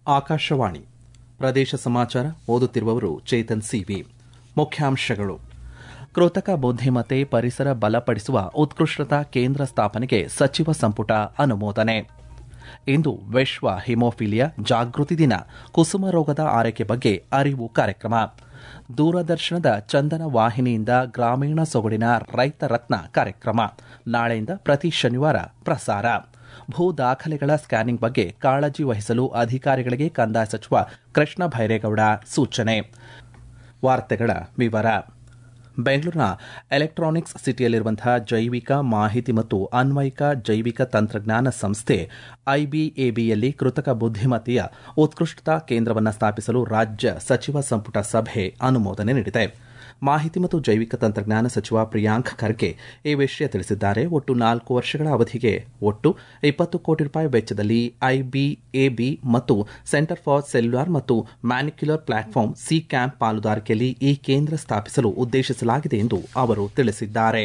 ಆಕಾಶವಾಣಿ ಪ್ರದೇಶ ಸಮಾಚಾರ ಓದುತ್ತಿರುವವರು ಚೇತನ್ ಸಿವಿ ಮುಖ್ಯಾಂಶಗಳು ಕೃತಕ ಬುದ್ದಿಮತ್ತೆ ಪರಿಸರ ಬಲಪಡಿಸುವ ಉತ್ಕೃಷ್ಟತಾ ಕೇಂದ್ರ ಸ್ಥಾಪನೆಗೆ ಸಚಿವ ಸಂಪುಟ ಅನುಮೋದನೆ ಇಂದು ವಿಶ್ವ ಹಿಮೋಫಿಲಿಯಾ ಜಾಗೃತಿ ದಿನ ಕುಸುಮ ರೋಗದ ಆರೈಕೆ ಬಗ್ಗೆ ಅರಿವು ಕಾರ್ಯಕ್ರಮ ದೂರದರ್ಶನದ ಚಂದನ ವಾಹಿನಿಯಿಂದ ಗ್ರಾಮೀಣ ಸೊಗಡಿನ ರೈತ ರತ್ನ ಕಾರ್ಯಕ್ರಮ ನಾಳೆಯಿಂದ ಪ್ರತಿ ಶನಿವಾರ ಪ್ರಸಾರ ಭೂ ದಾಖಲೆಗಳ ಸ್ಕ್ಯಾನಿಂಗ್ ಬಗ್ಗೆ ಕಾಳಜಿ ವಹಿಸಲು ಅಧಿಕಾರಿಗಳಿಗೆ ಕಂದಾಯ ಸಚಿವ ಕೃಷ್ಣ ಭೈರೇಗೌಡ ಸೂಚನೆ ವಾರ್ತೆಗಳ ವಿವರ ಬೆಂಗಳೂರಿನ ಎಲೆಕ್ಟ್ರಾನಿಕ್ಸ್ ಸಿಟಿಯಲ್ಲಿರುವಂತಹ ಜೈವಿಕ ಮಾಹಿತಿ ಮತ್ತು ಅನ್ವಯಿಕ ಜೈವಿಕ ತಂತ್ರಜ್ಞಾನ ಸಂಸ್ಥೆ ಐಬಿಎಬಿಯಲ್ಲಿ ಕೃತಕ ಬುದ್ದಿಮತ್ತೆಯ ಉತ್ಕೃಷ್ಟತಾ ಕೇಂದ್ರವನ್ನು ಸ್ಥಾಪಿಸಲು ರಾಜ್ಯ ಸಚಿವ ಸಂಪುಟ ಸಭೆ ಅನುಮೋದನೆ ನೀಡಿದೆ ಮಾಹಿತಿ ಮತ್ತು ಜೈವಿಕ ತಂತ್ರಜ್ಞಾನ ಸಚಿವ ಪ್ರಿಯಾಂಕ್ ಖರ್ಗೆ ಈ ವಿಷಯ ತಿಳಿಸಿದ್ದಾರೆ ಒಟ್ಟು ನಾಲ್ಕು ವರ್ಷಗಳ ಅವಧಿಗೆ ಒಟ್ಟು ಇಪ್ಪತ್ತು ಕೋಟಿ ರೂಪಾಯಿ ವೆಚ್ಚದಲ್ಲಿ ಐಬಿಎಬಿ ಮತ್ತು ಸೆಂಟರ್ ಫಾರ್ ಸೆಲ್ಯುಲಾರ್ ಮತ್ತು ಮ್ಯಾನಿಕ್ಯುಲರ್ ಪ್ಲಾಟ್ಫಾರ್ಮ್ ಸಿ ಕ್ಯಾಂಪ್ ಪಾಲುದಾರಿಕೆಯಲ್ಲಿ ಈ ಕೇಂದ್ರ ಸ್ಥಾಪಿಸಲು ಉದ್ದೇಶಿಸಲಾಗಿದೆ ಎಂದು ಅವರು ತಿಳಿಸಿದ್ದಾರೆ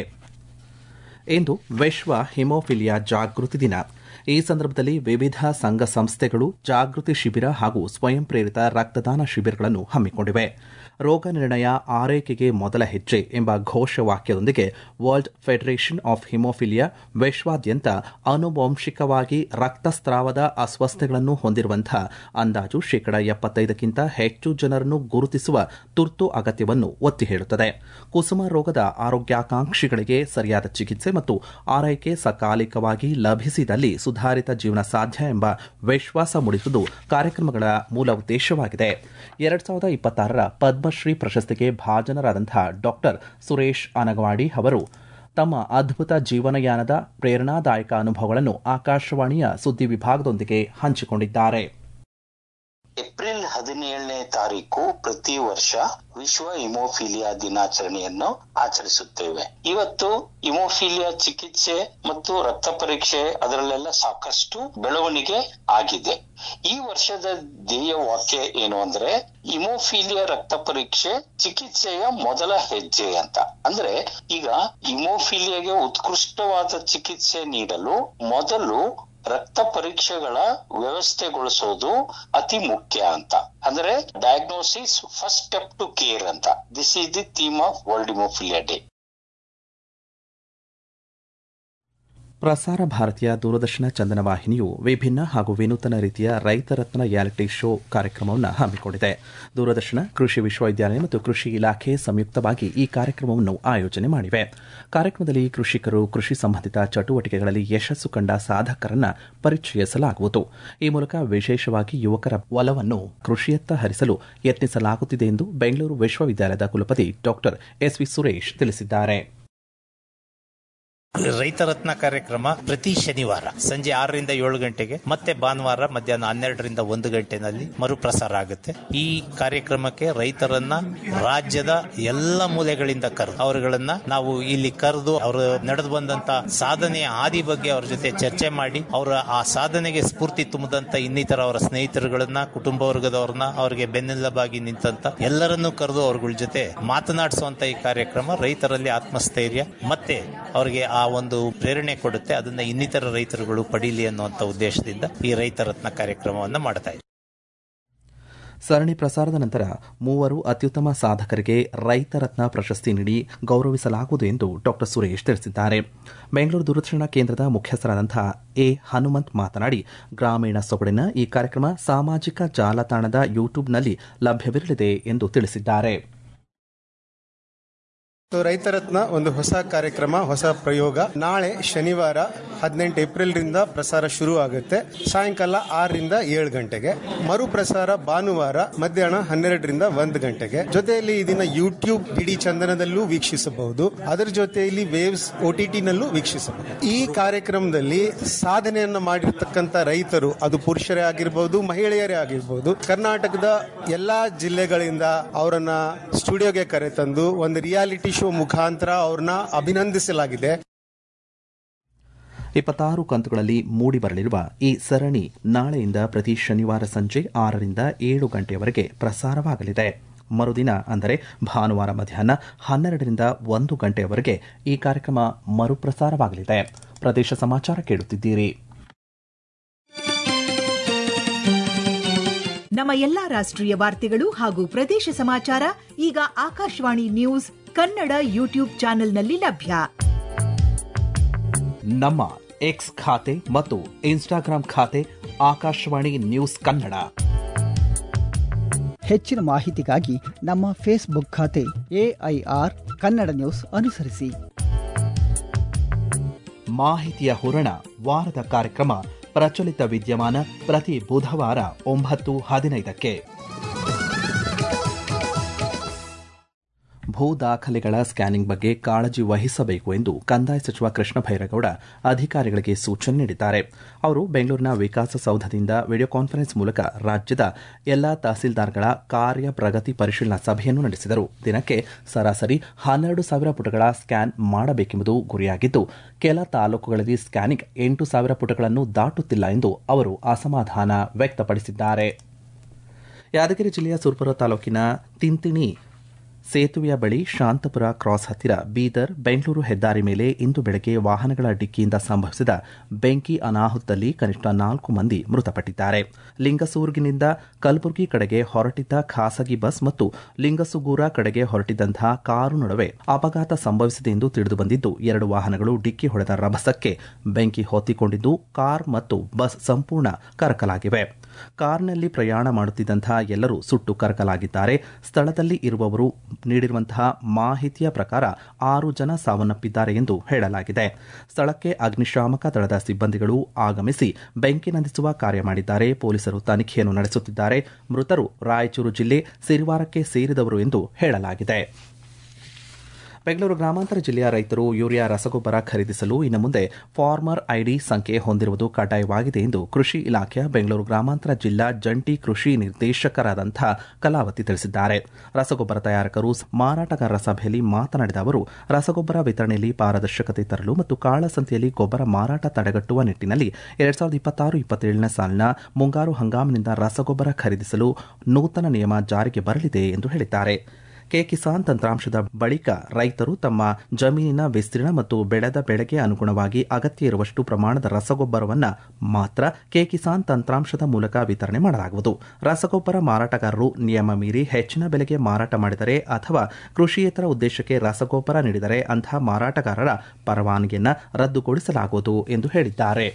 ಇಂದು ವಿಶ್ವ ಹಿಮೋಫಿಲಿಯಾ ಜಾಗೃತಿ ದಿನ ಈ ಸಂದರ್ಭದಲ್ಲಿ ವಿವಿಧ ಸಂಘ ಸಂಸ್ಥೆಗಳು ಜಾಗೃತಿ ಶಿಬಿರ ಹಾಗೂ ಸ್ವಯಂ ಪ್ರೇರಿತ ರಕ್ತದಾನ ಶಿಬಿರಗಳನ್ನು ಹಮ್ಮಿಕೊಂಡಿವೆ ರೋಗ ನಿರ್ಣಯ ಆರೈಕೆಗೆ ಮೊದಲ ಹೆಜ್ಜೆ ಎಂಬ ಘೋಷವಾಕ್ಯದೊಂದಿಗೆ ವರ್ಲ್ಡ್ ಫೆಡರೇಷನ್ ಆಫ್ ಹಿಮೋಫಿಲಿಯಾ ವಿಶ್ವಾದ್ಯಂತ ಆನುವಂಶಿಕವಾಗಿ ರಕ್ತಸ್ರಾವದ ಅಸ್ವಸ್ಥತೆಗಳನ್ನು ಹೊಂದಿರುವಂತಹ ಅಂದಾಜು ಶೇಕಡ ಎಪ್ಪತ್ತೈದಕ್ಕಿಂತ ಹೆಚ್ಚು ಜನರನ್ನು ಗುರುತಿಸುವ ತುರ್ತು ಅಗತ್ಯವನ್ನು ಒತ್ತಿ ಹೇಳುತ್ತದೆ ಕುಸುಮ ರೋಗದ ಆರೋಗ್ಯಾಕಾಂಕ್ಷಿಗಳಿಗೆ ಸರಿಯಾದ ಚಿಕಿತ್ಸೆ ಮತ್ತು ಆರೈಕೆ ಸಕಾಲಿಕವಾಗಿ ಲಭಿಸಿದಲ್ಲಿ ಸುಧಾರಿತ ಜೀವನ ಸಾಧ್ಯ ಎಂಬ ವಿಶ್ವಾಸ ಮೂಡಿಸುವುದು ಕಾರ್ಯಕ್ರಮಗಳ ಮೂಲ ಉದ್ದೇಶವಾಗಿದೆ ಎರಡ್ ಸಾವಿರದ ಇಪ್ಪತ್ತಾರರ ಪದ್ಮಶ್ರೀ ಪ್ರಶಸ್ತಿಗೆ ಭಾಜನರಾದಂತಹ ಡಾಕ್ಟರ್ ಸುರೇಶ್ ಅನಗವಾಡಿ ಅವರು ತಮ್ಮ ಅದ್ಭುತ ಜೀವನಯಾನದ ಪ್ರೇರಣಾದಾಯಕ ಅನುಭವಗಳನ್ನು ಆಕಾಶವಾಣಿಯ ಸುದ್ದಿ ವಿಭಾಗದೊಂದಿಗೆ ಹಂಚಿಕೊಂಡಿದ್ದಾರೆ ಏಪ್ರಿಲ್ ಹದಿನೇಳನೇ ತಾರೀಕು ಪ್ರತಿ ವರ್ಷ ವಿಶ್ವ ಇಮೋಫಿಲಿಯಾ ದಿನಾಚರಣೆಯನ್ನು ಆಚರಿಸುತ್ತೇವೆ ಇವತ್ತು ಇಮೋಫಿಲಿಯಾ ಚಿಕಿತ್ಸೆ ಮತ್ತು ರಕ್ತ ಪರೀಕ್ಷೆ ಅದರಲ್ಲೆಲ್ಲ ಸಾಕಷ್ಟು ಬೆಳವಣಿಗೆ ಆಗಿದೆ ಈ ವರ್ಷದ ಧ್ಯೇಯ ವಾಕ್ಯ ಏನು ಅಂದ್ರೆ ಇಮೋಫಿಲಿಯಾ ರಕ್ತ ಪರೀಕ್ಷೆ ಚಿಕಿತ್ಸೆಯ ಮೊದಲ ಹೆಜ್ಜೆ ಅಂತ ಅಂದ್ರೆ ಈಗ ಇಮೋಫಿಲಿಯಾಗೆ ಉತ್ಕೃಷ್ಟವಾದ ಚಿಕಿತ್ಸೆ ನೀಡಲು ಮೊದಲು ರಕ್ತ ಪರೀಕ್ಷೆಗಳ ವ್ಯವಸ್ಥೆಗೊಳಿಸೋದು ಅತಿ ಮುಖ್ಯ ಅಂತ ಅಂದ್ರೆ diagnosis first step to care ಅಂತ this is the theme of world haemophilia day ಪ್ರಸಾರ ಭಾರತೀಯ ದೂರದರ್ಶನ ಚಂದನ ವಾಹಿನಿಯು ವಿಭಿನ್ನ ಹಾಗೂ ವಿನೂತನ ರೀತಿಯ ರೈತರತ್ನ ರಿಯಾಲಿಟಿ ಶೋ ಕಾರ್ಯಕ್ರಮವನ್ನು ಹಮ್ಮಿಕೊಂಡಿದೆ ದೂರದರ್ಶನ ಕೃಷಿ ವಿಶ್ವವಿದ್ಯಾಲಯ ಮತ್ತು ಕೃಷಿ ಇಲಾಖೆ ಸಂಯುಕ್ತವಾಗಿ ಈ ಕಾರ್ಯಕ್ರಮವನ್ನು ಆಯೋಜನೆ ಮಾಡಿವೆ ಕಾರ್ಯಕ್ರಮದಲ್ಲಿ ಕೃಷಿಕರು ಕೃಷಿ ಸಂಬಂಧಿತ ಚಟುವಟಿಕೆಗಳಲ್ಲಿ ಯಶಸ್ಸು ಕಂಡ ಸಾಧಕರನ್ನ ಪರಿಚಯಿಸಲಾಗುವುದು ಈ ಮೂಲಕ ವಿಶೇಷವಾಗಿ ಯುವಕರ ಒಲವನ್ನು ಕೃಷಿಯತ್ತ ಹರಿಸಲು ಯತ್ನಿಸಲಾಗುತ್ತಿದೆ ಎಂದು ಬೆಂಗಳೂರು ವಿಶ್ವವಿದ್ಯಾಲಯದ ಕುಲಪತಿ ಡಾಕ್ಟರ್ ಎಸ್ವಿ ಸುರೇಶ್ ತಿಳಿಸಿದ್ದಾರೆ ರೈತರತ್ನ ಕಾರ್ಯಕ್ರಮ ಪ್ರತಿ ಶನಿವಾರ ಸಂಜೆ ಆರರಿಂದ ಏಳು ಗಂಟೆಗೆ ಮತ್ತೆ ಭಾನುವಾರ ಮಧ್ಯಾಹ್ನ ಹನ್ನೆರಡರಿಂದ ಒಂದು ಗಂಟೆನಲ್ಲಿ ಮರುಪ್ರಸಾರ ಆಗುತ್ತೆ ಈ ಕಾರ್ಯಕ್ರಮಕ್ಕೆ ರೈತರನ್ನ ರಾಜ್ಯದ ಎಲ್ಲ ಮೂಲೆಗಳಿಂದ ಕರೆದು ಅವರುಗಳನ್ನ ನಾವು ಇಲ್ಲಿ ಕರೆದು ಅವರು ನಡೆದು ಬಂದಂತ ಸಾಧನೆಯ ಹಾದಿ ಬಗ್ಗೆ ಅವ್ರ ಜೊತೆ ಚರ್ಚೆ ಮಾಡಿ ಅವರ ಆ ಸಾಧನೆಗೆ ಸ್ಫೂರ್ತಿ ತುಂಬಿದಂತ ಇನ್ನಿತರ ಅವರ ಸ್ನೇಹಿತರುಗಳನ್ನ ಕುಟುಂಬ ವರ್ಗದವ್ರನ್ನ ಅವರಿಗೆ ಬೆನ್ನೆಲುಬಾಗಿ ನಿಂತಂತ ಎಲ್ಲರನ್ನೂ ಕರೆದು ಅವ್ರಗಳ ಜೊತೆ ಮಾತನಾಡಿಸುವಂತ ಈ ಕಾರ್ಯಕ್ರಮ ರೈತರಲ್ಲಿ ಆತ್ಮಸ್ಥೈರ್ಯ ಮತ್ತೆ ಅವರಿಗೆ ಆ ಒಂದು ಪ್ರೇರಣೆ ಕೊಡುತ್ತೆ ಅದನ್ನ ಇನ್ನಿತರ ರೈತರುಗಳು ಪಡೀಲಿ ಅನ್ನುವಂತ ಉದ್ದೇಶದಿಂದ ಈ ರೈತರತ್ನ ಕಾರ್ಯಕ್ರಮವನ್ನು ಮಾಡ್ತಾ ಇದ್ದಾರೆ ಸರಣಿ ಪ್ರಸಾರದ ನಂತರ ಮೂವರು ಅತ್ಯುತ್ತಮ ಸಾಧಕರಿಗೆ ರೈತರತ್ನ ಪ್ರಶಸ್ತಿ ನೀಡಿ ಗೌರವಿಸಲಾಗುವುದು ಎಂದು ಡಾಕ್ಟರ್ ಸುರೇಶ್ ತಿಳಿಸಿದ್ದಾರೆ ಬೆಂಗಳೂರು ದೂರದರ್ಶನ ಕೇಂದ್ರದ ಮುಖ್ಯಸ್ಥರಾದಂತಹ ಎ ಹನುಮಂತ್ ಮಾತನಾಡಿ ಗ್ರಾಮೀಣ ಸೊಗಡಿನ ಈ ಕಾರ್ಯಕ್ರಮ ಸಾಮಾಜಿಕ ಜಾಲತಾಣದ ಯೂಟ್ಯೂಬ್ನಲ್ಲಿ ಲಭ್ಯವಿರಲಿದೆ ಎಂದು ತಿಳಿಸಿದ್ದಾರೆ ರೈತರತ್ನ ಒಂದು ಹೊಸ ಕಾರ್ಯಕ್ರಮ ಹೊಸ ಪ್ರಯೋಗ ನಾಳೆ ಶನಿವಾರ ಹದಿನೆಂಟು ಏಪ್ರಿಲ್ ರಿಂದ ಪ್ರಸಾರ ಶುರು ಆಗುತ್ತೆ ಸಾಯಂಕಾಲ ಆರರಿಂದ ಏಳು ಗಂಟೆಗೆ ಮರು ಪ್ರಸಾರ ಭಾನುವಾರ ಮಧ್ಯಾಹ್ನ ಹನ್ನೆರಡರಿಂದ ಒಂದು ಗಂಟೆಗೆ ಜೊತೆಯಲ್ಲಿ ಇದನ್ನ ಯೂಟ್ಯೂಬ್ ಡಿಡಿ ಚಂದನದಲ್ಲೂ ವೀಕ್ಷಿಸಬಹುದು ಅದರ ಜೊತೆಯಲ್ಲಿ ವೇವ್ಸ್ ಓಟಿಟಿ ನಲ್ಲೂ ವೀಕ್ಷಿಸಬಹುದು ಈ ಕಾರ್ಯಕ್ರಮದಲ್ಲಿ ಸಾಧನೆಯನ್ನ ಮಾಡಿರ್ತಕ್ಕಂಥ ರೈತರು ಅದು ಪುರುಷರೇ ಆಗಿರಬಹುದು ಮಹಿಳೆಯರೇ ಆಗಿರಬಹುದು ಕರ್ನಾಟಕದ ಎಲ್ಲಾ ಜಿಲ್ಲೆಗಳಿಂದ ಅವರನ್ನ ಸ್ಟುಡಿಯೋಗೆ ಕರೆತಂದು ಒಂದು ರಿಯಾಲಿಟಿ ಶೋ ಮುಖಾಂತರ ಅವ್ರನ್ನ ಅಭಿನಂದಿಸಲಾಗಿದೆ ಇಪ್ಪತ್ತಾರು ಕಂತುಗಳಲ್ಲಿ ಮೂಡಿಬರಲಿರುವ ಈ ಸರಣಿ ನಾಳೆಯಿಂದ ಪ್ರತಿ ಶನಿವಾರ ಸಂಜೆ ಆರರಿಂದ ಏಳು ಗಂಟೆಯವರೆಗೆ ಪ್ರಸಾರವಾಗಲಿದೆ ಮರುದಿನ ಅಂದರೆ ಭಾನುವಾರ ಮಧ್ಯಾಹ್ನ ಹನ್ನೆರಡರಿಂದ ಒಂದು ಗಂಟೆಯವರೆಗೆ ಈ ಕಾರ್ಯಕ್ರಮ ಮರುಪ್ರಸಾರವಾಗಲಿದೆ ಪ್ರದೇಶ ಸಮಾಚಾರ ಕೇಳುತ್ತಿದ್ದೀರಿ ನಮ್ಮ ಎಲ್ಲಾ ರಾಷ್ಟ್ರೀಯ ವಾರ್ತೆಗಳು ಹಾಗೂ ಪ್ರದೇಶ ಸಮಾಚಾರ ಈಗ ಆಕಾಶವಾಣಿ ನ್ಯೂಸ್ ಕನ್ನಡ ಯೂಟ್ಯೂಬ್ ಚಾನೆಲ್ನಲ್ಲಿ ಲಭ್ಯ ನಮ್ಮ ಎಕ್ಸ್ ಖಾತೆ ಮತ್ತು ಇನ್ಸ್ಟಾಗ್ರಾಂ ಖಾತೆ ಆಕಾಶವಾಣಿ ನ್ಯೂಸ್ ಕನ್ನಡ ಹೆಚ್ಚಿನ ಮಾಹಿತಿಗಾಗಿ ನಮ್ಮ ಫೇಸ್ಬುಕ್ ಖಾತೆ ಎಐಆರ್ ಕನ್ನಡ ನ್ಯೂಸ್ ಅನುಸರಿಸಿ ಮಾಹಿತಿಯ ಹೂರಣ ವಾರದ ಕಾರ್ಯಕ್ರಮ ಪ್ರಚಲಿತ ವಿದ್ಯಮಾನ ಪ್ರತಿ ಬುಧವಾರ ಒಂಬತ್ತು ಹದಿನೈದಕ್ಕೆ ಭೂ ದಾಖಲೆಗಳ ಸ್ಕ್ಯಾನಿಂಗ್ ಬಗ್ಗೆ ಕಾಳಜಿ ವಹಿಸಬೇಕು ಎಂದು ಕಂದಾಯ ಸಚಿವ ಕೃಷ್ಣ ಭೈರೇಗೌಡ ಅಧಿಕಾರಿಗಳಿಗೆ ಸೂಚನೆ ನೀಡಿದ್ದಾರೆ ಅವರು ಬೆಂಗಳೂರಿನ ವಿಕಾಸಸೌಧದಿಂದ ವಿಡಿಯೋ ಕಾನ್ಫರೆನ್ಸ್ ಮೂಲಕ ರಾಜ್ಯದ ಎಲ್ಲಾ ತಹಸೀಲ್ದಾರ್ಗಳ ಕಾರ್ಯ ಪ್ರಗತಿ ಪರಿಶೀಲನಾ ಸಭೆಯನ್ನು ನಡೆಸಿದರು ದಿನಕ್ಕೆ ಸರಾಸರಿ ಹನ್ನೆರಡು ಸಾವಿರ ಪುಟಗಳ ಸ್ಕ್ಯಾನ್ ಮಾಡಬೇಕೆಂಬುದು ಗುರಿಯಾಗಿದ್ದು ಕೆಲ ತಾಲೂಕುಗಳಲ್ಲಿ ಸ್ಕ್ಯಾನಿಂಗ್ ಎಂಟು ಸಾವಿರ ಪುಟಗಳನ್ನು ದಾಟುತ್ತಿಲ್ಲ ಎಂದು ಅವರು ಅಸಮಾಧಾನ ವ್ಯಕ್ತಪಡಿಸಿದ್ದಾರೆ ಯಾದಗಿರಿ ಜಿಲ್ಲೆಯ ಸುರ್ಪುರ ತಾಲೂಕಿನ ತಿಂತಿಣಿ ಸೇತುವೆಯ ಬಳಿ ಶಾಂತಪುರ ಕ್ರಾಸ್ ಹತ್ತಿರ ಬೀದರ್ ಬೆಂಗಳೂರು ಹೆದ್ದಾರಿ ಮೇಲೆ ಇಂದು ಬೆಳಗ್ಗೆ ವಾಹನಗಳ ಡಿಕ್ಕಿಯಿಂದ ಸಂಭವಿಸಿದ ಬೆಂಕಿ ಅನಾಹುತದಲ್ಲಿ ಕನಿಷ್ಠ ನಾಲ್ಕು ಮಂದಿ ಮೃತಪಟ್ಟಿದ್ದಾರೆ ಲಿಂಗಸೂರ್ಗಿನಿಂದ ಕಲಬುರಗಿ ಕಡೆಗೆ ಹೊರಟಿದ್ದ ಖಾಸಗಿ ಬಸ್ ಮತ್ತು ಲಿಂಗಸುಗೂರ ಕಡೆಗೆ ಹೊರಟಿದ್ದಂತಹ ಕಾರು ನಡುವೆ ಅಪಘಾತ ಸಂಭವಿಸಿದೆ ಎಂದು ತಿಳಿದುಬಂದಿದ್ದು ಎರಡು ವಾಹನಗಳು ಡಿಕ್ಕಿ ಹೊಡೆದ ರಭಸಕ್ಕೆ ಬೆಂಕಿ ಹೊತ್ತಿಕೊಂಡಿದ್ದು ಕಾರ್ ಮತ್ತು ಬಸ್ ಸಂಪೂರ್ಣ ಕರಕಲಾಗಿವೆ ಕಾರ್ನಲ್ಲಿ ಪ್ರಯಾಣ ಮಾಡುತ್ತಿದ್ದಂತಹ ಎಲ್ಲರೂ ಸುಟ್ಟು ಕರಕಲಾಗಿದ್ದಾರೆ ಸ್ಥಳದಲ್ಲಿ ಇರುವವರು ನೀಡಿರುವಂತಹ ಮಾಹಿತಿಯ ಪ್ರಕಾರ ಆರು ಜನ ಸಾವನ್ನಪ್ಪಿದ್ದಾರೆ ಎಂದು ಹೇಳಲಾಗಿದೆ ಸ್ಥಳಕ್ಕೆ ಅಗ್ನಿಶಾಮಕ ದಳದ ಸಿಬ್ಬಂದಿಗಳು ಆಗಮಿಸಿ ಬೆಂಕಿ ನಂದಿಸುವ ಕಾರ್ಯ ಮಾಡಿದ್ದಾರೆ ಪೊಲೀಸರು ತನಿಖೆಯನ್ನು ನಡೆಸುತ್ತಿದ್ದಾರೆ ಮೃತರು ರಾಯಚೂರು ಜಿಲ್ಲೆ ಸಿರಿವಾರಕ್ಕೆ ಸೇರಿದವರು ಎಂದು ಹೇಳಲಾಗಿದೆ ಬೆಂಗಳೂರು ಗ್ರಾಮಾಂತರ ಜಿಲ್ಲೆಯ ರೈತರು ಯೂರಿಯಾ ರಸಗೊಬ್ಬರ ಖರೀದಿಸಲು ಇನ್ನು ಮುಂದೆ ಫಾರ್ಮರ್ ಐಡಿ ಸಂಖ್ಯೆ ಹೊಂದಿರುವುದು ಕಡ್ಡಾಯವಾಗಿದೆ ಎಂದು ಕೃಷಿ ಇಲಾಖೆಯ ಬೆಂಗಳೂರು ಗ್ರಾಮಾಂತರ ಜಿಲ್ಲಾ ಜಂಟಿ ಕೃಷಿ ನಿರ್ದೇಶಕರಾದಂತಹ ಕಲಾವತಿ ತಿಳಿಸಿದ್ದಾರೆ ರಸಗೊಬ್ಬರ ತಯಾರಕರು ಮಾರಾಟಗಾರರ ಸಭೆಯಲ್ಲಿ ಮಾತನಾಡಿದ ಅವರು ರಸಗೊಬ್ಬರ ವಿತರಣೆಯಲ್ಲಿ ಪಾರದರ್ಶಕತೆ ತರಲು ಮತ್ತು ಕಾಳಸಂತೆಯಲ್ಲಿ ಗೊಬ್ಬರ ಮಾರಾಟ ತಡೆಗಟ್ಟುವ ನಿಟ್ಟಿನಲ್ಲಿ ಎರಡ್ ಸಾವಿರದ ಇಪ್ಪತ್ತಾರು ಇಪ್ಪತ್ತೇಳನೇ ಸಾಲಿನ ಮುಂಗಾರು ಹಂಗಾಮಿನಿಂದ ರಸಗೊಬ್ಬರ ಖರೀದಿಸಲು ನೂತನ ನಿಯಮ ಜಾರಿಗೆ ಬರಲಿದೆ ಎಂದು ಹೇಳಿದ್ದಾರೆ ಕೆ ಕಿಸಾನ್ ತಂತ್ರಾಂಶದ ಬಳಿಕ ರೈತರು ತಮ್ಮ ಜಮೀನಿನ ವಿಸ್ತೀರ್ಣ ಮತ್ತು ಬೆಳೆದ ಬೆಳೆಗೆ ಅನುಗುಣವಾಗಿ ಅಗತ್ಯ ಇರುವಷ್ಟು ಪ್ರಮಾಣದ ರಸಗೊಬ್ಬರವನ್ನು ಮಾತ್ರ ಕೆ ಕಿಸಾನ್ ತಂತ್ರಾಂಶದ ಮೂಲಕ ವಿತರಣೆ ಮಾಡಲಾಗುವುದು ರಸಗೊಬ್ಬರ ಮಾರಾಟಗಾರರು ನಿಯಮ ಮೀರಿ ಹೆಚ್ಚಿನ ಬೆಲೆಗೆ ಮಾರಾಟ ಮಾಡಿದರೆ ಅಥವಾ ಕೃಷಿಯೇತರ ಉದ್ದೇಶಕ್ಕೆ ರಸಗೊಬ್ಬರ ನೀಡಿದರೆ ಅಂತಹ ಮಾರಾಟಗಾರರ ಪರವಾನಗಿಯನ್ನು ರದ್ದುಗೊಳಿಸಲಾಗುವುದು ಎಂದು ಹೇಳಿದ್ದಾರೆ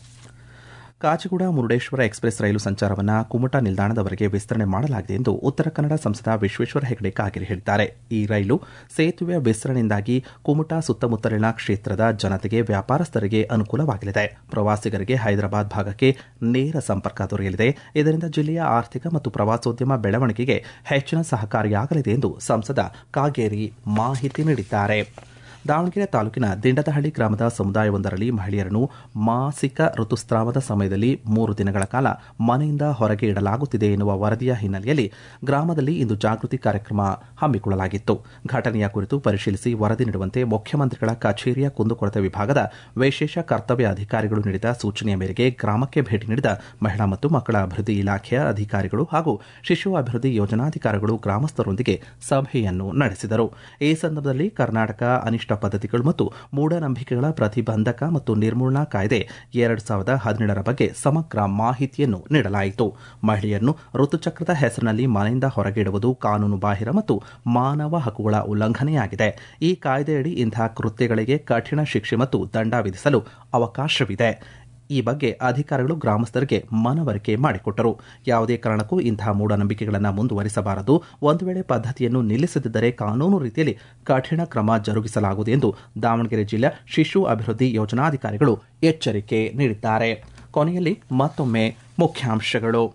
ಕಾಚಿಗೂಡ ಮುರುಡೇಶ್ವರ ಎಕ್ಸ್ಪ್ರೆಸ್ ರೈಲು ಸಂಚಾರವನ್ನು ಕುಮಟಾ ನಿಲ್ದಾಣದವರೆಗೆ ವಿಸ್ತರಣೆ ಮಾಡಲಾಗಿದೆ ಎಂದು ಉತ್ತರ ಕನ್ನಡ ಸಂಸದ ವಿಶ್ವೇಶ್ವರ ಹೆಗಡೆ ಕಾಗೇರಿ ಹೇಳಿದ್ದಾರೆ ಈ ರೈಲು ಸೇತುವೆಯ ವಿಸ್ತರಣೆಯಿಂದಾಗಿ ಕುಮಟಾ ಸುತ್ತಮುತ್ತಲಿನ ಕ್ಷೇತ್ರದ ಜನತೆಗೆ ವ್ಯಾಪಾರಸ್ಥರಿಗೆ ಅನುಕೂಲವಾಗಲಿದೆ ಪ್ರವಾಸಿಗರಿಗೆ ಹೈದರಾಬಾದ್ ಭಾಗಕ್ಕೆ ನೇರ ಸಂಪರ್ಕ ದೊರೆಯಲಿದೆ ಇದರಿಂದ ಜಿಲ್ಲೆಯ ಆರ್ಥಿಕ ಮತ್ತು ಪ್ರವಾಸೋದ್ಯಮ ಬೆಳವಣಿಗೆಗೆ ಹೆಚ್ಚಿನ ಸಹಕಾರಿಯಾಗಲಿದೆ ಎಂದು ಸಂಸದ ಕಾಗೇರಿ ಮಾಹಿತಿ ನೀಡಿದ್ದಾರೆ ದಾವಣಗೆರೆ ತಾಲೂಕಿನ ದಿಂಡದಹಳ್ಳಿ ಗ್ರಾಮದ ಸಮುದಾಯವೊಂದರಲ್ಲಿ ಮಹಿಳೆಯರನ್ನು ಮಾಸಿಕ ಋತುಸ್ರಾವದ ಸಮಯದಲ್ಲಿ ಮೂರು ದಿನಗಳ ಕಾಲ ಮನೆಯಿಂದ ಹೊರಗೆ ಇಡಲಾಗುತ್ತಿದೆ ಎನ್ನುವ ವರದಿಯ ಹಿನ್ನೆಲೆಯಲ್ಲಿ ಗ್ರಾಮದಲ್ಲಿ ಇಂದು ಜಾಗೃತಿ ಕಾರ್ಯಕ್ರಮ ಹಮ್ಮಿಕೊಳ್ಳಲಾಗಿತ್ತು ಘಟನೆಯ ಕುರಿತು ಪರಿಶೀಲಿಸಿ ವರದಿ ನೀಡುವಂತೆ ಮುಖ್ಯಮಂತ್ರಿಗಳ ಕಚೇರಿಯ ಕುಂದುಕೊರತೆ ವಿಭಾಗದ ವಿಶೇಷ ಕರ್ತವ್ಯ ಅಧಿಕಾರಿಗಳು ನೀಡಿದ ಸೂಚನೆಯ ಮೇರೆಗೆ ಗ್ರಾಮಕ್ಕೆ ಭೇಟಿ ನೀಡಿದ ಮಹಿಳಾ ಮತ್ತು ಮಕ್ಕಳ ಅಭಿವೃದ್ಧಿ ಇಲಾಖೆಯ ಅಧಿಕಾರಿಗಳು ಹಾಗೂ ಶಿಶು ಅಭಿವೃದ್ಧಿ ಯೋಜನಾಧಿಕಾರಿಗಳು ಗ್ರಾಮಸ್ಥರೊಂದಿಗೆ ಸಭೆಯನ್ನು ನಡೆಸಿದರು ಈ ಸಂದರ್ಭದಲ್ಲಿ ಕರ್ನಾಟಕ ಅನಿಷ್ಟ ಪದ್ಧತಿಗಳು ಮತ್ತು ಮೂಢನಂಬಿಕೆಗಳ ಪ್ರತಿಬಂಧಕ ಮತ್ತು ನಿರ್ಮೂಲನಾ ಕಾಯ್ದೆ ಎರಡು ಸಾವಿರದ ಹದಿನೇಳರ ಬಗ್ಗೆ ಸಮಗ್ರ ಮಾಹಿತಿಯನ್ನು ನೀಡಲಾಯಿತು ಮಹಿಳೆಯನ್ನು ಋತುಚಕ್ರದ ಹೆಸರಿನಲ್ಲಿ ಮನೆಯಿಂದ ಹೊರಗೆ ಇಡುವುದು ಕಾನೂನು ಬಾಹಿರ ಮತ್ತು ಮಾನವ ಹಕ್ಕುಗಳ ಉಲ್ಲಂಘನೆಯಾಗಿದೆ ಈ ಕಾಯ್ದೆಯಡಿ ಇಂತಹ ಕೃತ್ಯಗಳಿಗೆ ಕಠಿಣ ಶಿಕ್ಷೆ ಮತ್ತು ದಂಡ ವಿಧಿಸಲು ಅವಕಾಶವಿದೆ ಈ ಬಗ್ಗೆ ಅಧಿಕಾರಿಗಳು ಗ್ರಾಮಸ್ಥರಿಗೆ ಮನವರಿಕೆ ಮಾಡಿಕೊಟ್ಟರು ಯಾವುದೇ ಕಾರಣಕ್ಕೂ ಇಂತಹ ಮೂಢನಂಬಿಕೆಗಳನ್ನು ಮುಂದುವರಿಸಬಾರದು ಒಂದು ವೇಳೆ ಪದ್ಧತಿಯನ್ನು ನಿಲ್ಲಿಸದಿದ್ದರೆ ಕಾನೂನು ರೀತಿಯಲ್ಲಿ ಕಠಿಣ ಕ್ರಮ ಜರುಗಿಸಲಾಗುವುದು ಎಂದು ದಾವಣಗೆರೆ ಜಿಲ್ಲೆಯ ಶಿಶು ಅಭಿವೃದ್ಧಿ ಯೋಜನಾಧಿಕಾರಿಗಳು ಎಚ್ಚರಿಕೆ ನೀಡಿದ್ದಾರೆ ಕೊನೆಯಲ್ಲಿ ಮತ್ತೊಮ್ಮೆ ಮುಖ್ಯಾಂಶಗಳು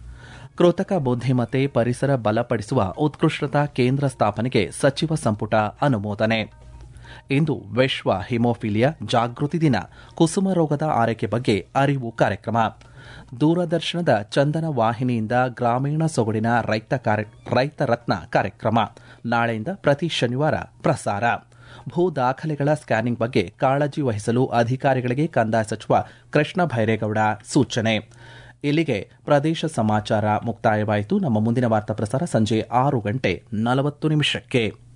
ಕೃತಕ ಬುದ್ಧಿಮತ್ತೆ ಪರಿಸರ ಬಲಪಡಿಸುವ ಉತ್ಕೃಷ್ಟತಾ ಕೇಂದ್ರ ಸ್ಥಾಪನೆಗೆ ಸಚಿವ ಸಂಪುಟ ಅನುಮೋದನೆ ಇಂದು ವಿಶ್ವ ಹಿಮೋಫಿಲಿಯಾ ಜಾಗೃತಿ ದಿನ ಕುಸುಮ ರೋಗದ ಆರೈಕೆ ಬಗ್ಗೆ ಅರಿವು ಕಾರ್ಯಕ್ರಮ ದೂರದರ್ಶನದ ಚಂದನ ವಾಹಿನಿಯಿಂದ ಗ್ರಾಮೀಣ ಸೊಗಡಿನ ರೈತ ರೈತ ರತ್ನ ಕಾರ್ಯಕ್ರಮ ನಾಳೆಯಿಂದ ಪ್ರತಿ ಶನಿವಾರ ಪ್ರಸಾರ ಭೂ ದಾಖಲೆಗಳ ಸ್ಕ್ಯಾನಿಂಗ್ ಬಗ್ಗೆ ಕಾಳಜಿ ವಹಿಸಲು ಅಧಿಕಾರಿಗಳಿಗೆ ಕಂದಾಯ ಸಚಿವ ಕೃಷ್ಣ ಭೈರೇಗೌಡ ಸೂಚನೆ ಇಲ್ಲಿಗೆ ಪ್ರದೇಶ ಸಮಾಚಾರ ಮುಕ್ತಾಯವಾಯಿತು ನಮ್ಮ ಮುಂದಿನ ವಾರ್ತಾ ಪ್ರಸಾರ ಸಂಜೆ ಆರು ಗಂಟೆ ನಲವತ್ತು ನಿಮಿಷಕ್ಕೆ